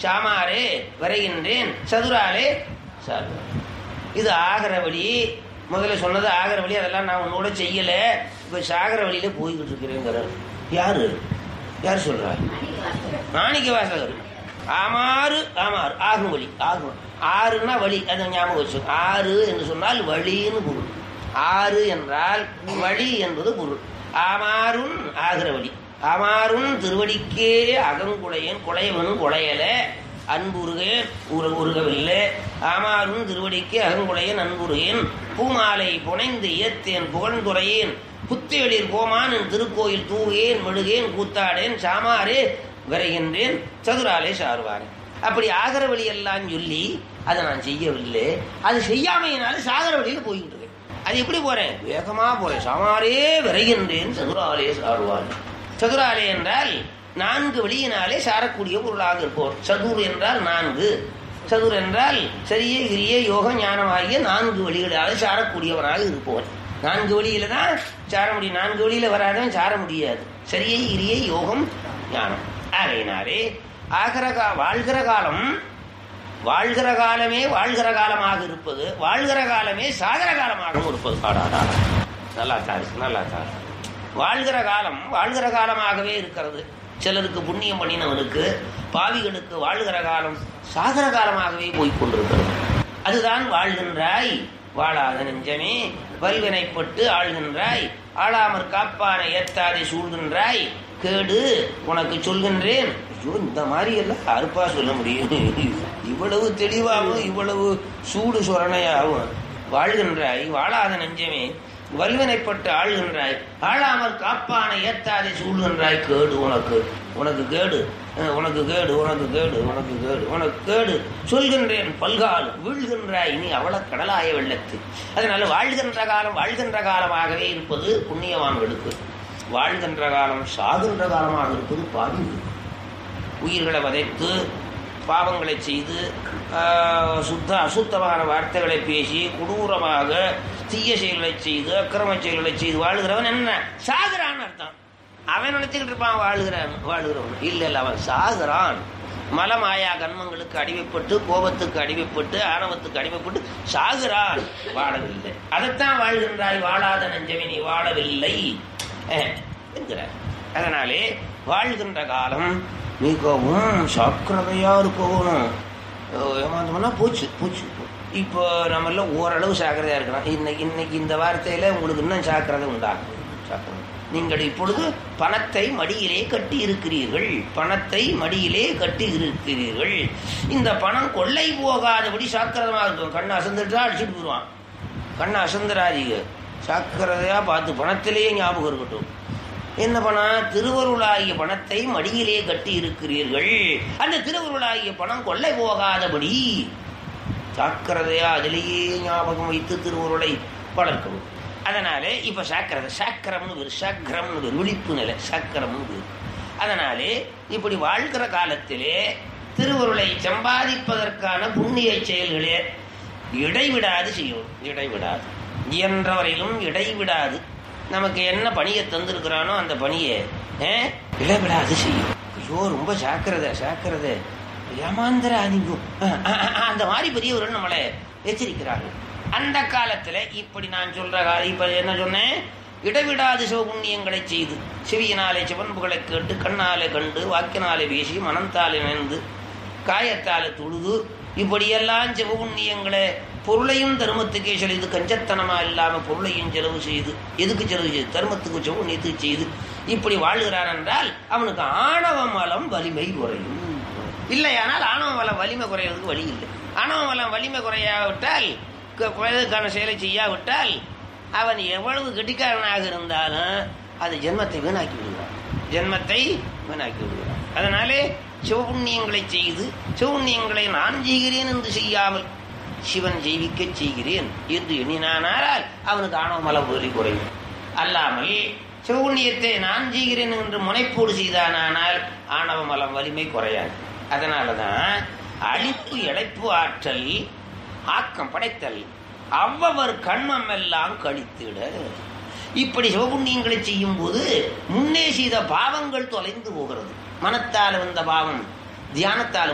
சாமாரே வரைகின்றேன் சதுராலே சார்வார் இது ஆகிற வழி முதல்ல சொன்னது ஆகிற வழி அதெல்லாம் நான் உன்னோட செய்யல இப்ப சாகர வழியில போய்கிட்டு இருக்கிறேங்கிறார் யாரு யார் சொல்றார் மாணிக்க வாசகர் ஆமாறு ஆமாறு ஆகும் வழி ஆகும் ஆறுன்னா வழி அதை ஞாபகம் வச்சு ஆறு என்று சொன்னால் வழின்னு பொருள் ஆறு என்றால் வழி என்பது பொருள் ஆமாறும் ஆகிற வழி ஆமாறும் திருவடிக்கே அகங்குளையன் குளையவனும் குளையல அன்புருகேன் உரு உருகவில்லை ஆமாறும் திருவடிக்கு அகங்குளையன் அன்புருகேன் பூமாலை புனைந்து இயத்தேன் புகழ்ந்துரையேன் புத்தேளிர் கோமான் என் திருக்கோயில் தூகேன் மெழுகேன் கூத்தாடேன் சாமாரே விரைகின்றேன் சதுராலே சாருவாரே அப்படி ஆகிற வழியெல்லாம் சொல்லி அதை நான் செய்யவில்லை அது செய்யாமையினால சாகர வழியில போய்கிட்டு இருக்கேன் அது எப்படி போறேன் வேகமா போறேன் சாமாரே விரைகின்றேன் சதுராலே சாருவாரே சதுராலே என்றால் நான்கு வழியினாலே சாரக்கூடிய பொருளாக இருப்போம் சதுர் என்றால் நான்கு சதுர் என்றால் சரியே கிரிய யோகம் ஞானம் ஆகிய நான்கு வழிகளால் சாரக்கூடியவனாக இருப்பவன் நான்கு வழியில தான் சார முடியும் நான்கு வழியில வராதவன் சார முடியாது சரியை கிரியை யோகம் ஞானம் ஆகையினாலே ஆகிற கா வாழ்கிற காலம் வாழ்கிற காலமே வாழ்கிற காலமாக இருப்பது வாழ்கிற காலமே சாகர காலமாகவும் இருப்பது ஆடாடா நல்லா தாரு நல்லா தாரு வாழ்கிற காலம் வாழ்கிற காலமாகவே இருக்கிறது சிலருக்கு புண்ணியம் பண்ணினவனுக்கு பாவிகளுக்கு வாழ்கிற காலம் சாகர காலமாகவே போய்க் கொண்டிருக்கிறது அதுதான் வாழ்கின்றாய் வாழாத நெஞ்சமே வல்வினைப்பட்டு ஆள்கின்றாய் ஆளாமற் காப்பானை ஏத்தாதை சூழ்கின்றாய் கேடு உனக்கு சொல்கின்றேன் ஐயோ இந்த மாதிரி எல்லாம் அறுப்பா சொல்ல முடியும் இவ்வளவு தெளிவாகவும் இவ்வளவு சூடு சொரணையாகவும் வாழ்கின்றாய் வாழாத நெஞ்சமே வல்வினைப்பட்டு ஆள்கின்றாய் ஆளாமற் காப்பானை ஏத்தாதை சூழ்கின்றாய் கேடு உனக்கு உனக்கு கேடு அஹ், உனக்கு கேடு உனக்கு கேடு உனக்கு கேடு உனக்கு கேடு சொல்கின்றேன் பல்கால் வீழ்கின்றாய் நீ அவள கடலாய வெள்ளத்து அதனால வாழ்கின்ற காலம் வாழ்கின்ற காலமாகவே இருப்பது புண்ணியவான்களுக்கு வாழ்கின்ற காலம் சாகின்ற காலமாக இருப்பது பாவிகளுக்கு உயிர்களை வதைத்து பாவங்களை செய்து ஆஹ், சுத்த அசுத்தமான வார்த்தைகளை பேசி கொடூரமாக தீய செயல்களை செய்து அக்கிரம செயல்களை செய்து வாழ்கிறவன் என்ன சாகுறான் அர்த்தம் அவன் நினைச்சுக்கிட்டு இருப்பான் வாழ்கிறான் வாழ்கிறவன் இல்லை இல்லை அவன் சாகுறான் மலமாயா கண்மங்களுக்கு அடிமைப்பட்டு கோபத்துக்கு அடிமைப்பட்டு ஆணவத்துக்கு அடிமைப்பட்டு சாகுறான் வாழவில்லை அதைத்தான் வாழ்கின்றாய் வாழாத நெஞ்சமே நீ வாழவில்லை அஹ், என்கிறார் அதனாலே வாழ்கின்ற காலம் மிகவும் சாக்கிரதையா இருக்கணும் அஹ் ஏமாந்தோம்னா போச்சு போச்சு இப்போ நம்மள ஓரளவு சாக்கிரதையா இருக்கலாம் இன்னைக்கு இன்னைக்கு இந்த வார்த்தையில உங்களுக்கு இன்னும் சாக்கிரதை உண்டாகும் சாக்கிரதை நீங்கள் இப்பொழுது பணத்தை மடியிலே கட்டி இருக்கிறீர்கள் பணத்தை மடியிலே கட்டி இருக்கிறீர்கள் இந்த பணம் கொள்ளை போகாதபடி சாக்கிரதமாக இருக்கும் கண்ணை அசந்துட்டா அடிச்சுட்டு போயிடுவான் கண்ணை அசந்துராதீங்க சாக்கிரதையா பார்த்து பணத்திலேயே ஞாபகம் இருக்கட்டும் என்ன பணம் திருவருளாகிய பணத்தை மடியிலே கட்டி இருக்கிறீர்கள் அந்த திருவருளாகிய பணம் கொள்ளை போகாதபடி சாக்கிரதையா அதிலேயே ஞாபகம் வைத்து திருவருளை வளர்க்கணும் அதனாலே இப்ப சாக்கிரதை சாக்கிரம்னு பேரு சாக்கிரம்னு பேரு விழிப்பு நிலை சாக்கிரம்னு பேரு அதனாலே இப்படி வாழ்கிற காலத்திலே திருவருளை சம்பாதிப்பதற்கான புண்ணிய செயல்களே இடைவிடாது செய்யணும் இடைவிடாது இயன்றவரையிலும் இடைவிடாது நமக்கு என்ன பணியை தந்திருக்கிறானோ அந்த பணியை அஹ், இடைவிடாது செய்யும் ஐயோ ரொம்ப சாக்கிரதை சாக்கிரதை ஏமாந்திராதீங்க அஹ், அஹ், அஹ், அந்த மாதிரி பெரியவர்கள் நம்மளை எச்சரிக்கிறார்கள் அந்த காலத்துல இப்படி நான் சொல்ற காலம் இப்ப என்ன சொன்னேன் இடைவிடாது சிவபுண்ணியங்களை செய்து செவியினாலே சிவன்புகளை கேட்டு கண்ணாலே கண்டு வாக்கினாலே பேசி மனந்தாலே நினைந்து காயத்தாலே தொழுது இப்படியெல்லாம் சிவபுண்ணியங்களை பொருளையும் தர்மத்துக்கே செலுது கஞ்சத்தனமா இல்லாம பொருளையும் செலவு செய்து எதுக்கு செலவு செய்து தர்மத்துக்கு சிவபுண்ணியத்துக்கு செய்து இப்படி வாழ்கிறான் என்றால் அவனுக்கு ஆணவ மலம் வலிமை குறையும் இல்லையானால் ஆணவ மலம் வலிமை குறையிறதுக்கு வழி இல்லை ஆணவ மலம் வலிமை குறையாவிட்டால் க- வயதுக்கான செயலை செய்யாவிட்டால் அவன் எவ்வளவு கெட்டிக்காரனாக இருந்தாலும் அது ஜென்மத்தை வீணாக்கி விடுகிறான் ஜென்மத்தை வீணாக்கி விடுகிறான் அதனாலே சிவபுண்ணியங்களை செய்து சிவபுண்ணியங்களை நான் செய்கிறேன் என்று செய்யாமல் சிவன் ஜெயிக்கச் செய்கிறேன் என்று எண்ணினானால் அவனுக்கு ஆணவ மலம் வலி குறையும் அல்லாமல் சிவபுண்ணியத்தை நான் செய்கிறேன் என்று முனைப்போடு செய்தானால் ஆணவ மலம் வலிமை குறையாது அதனாலதான் அழிப்பு இழைப்பு ஆற்றல் ஆக்கம் படைத்தல் அவ்வவர் கண்மம் எல்லாம் கழித்திட இப்படி சிவபுண்ணியங்களை செய்யும் போது முன்னே செய்த பாவங்கள் தொலைந்து போகிறது மனத்தால் வந்த பாவம் தியானத்தால்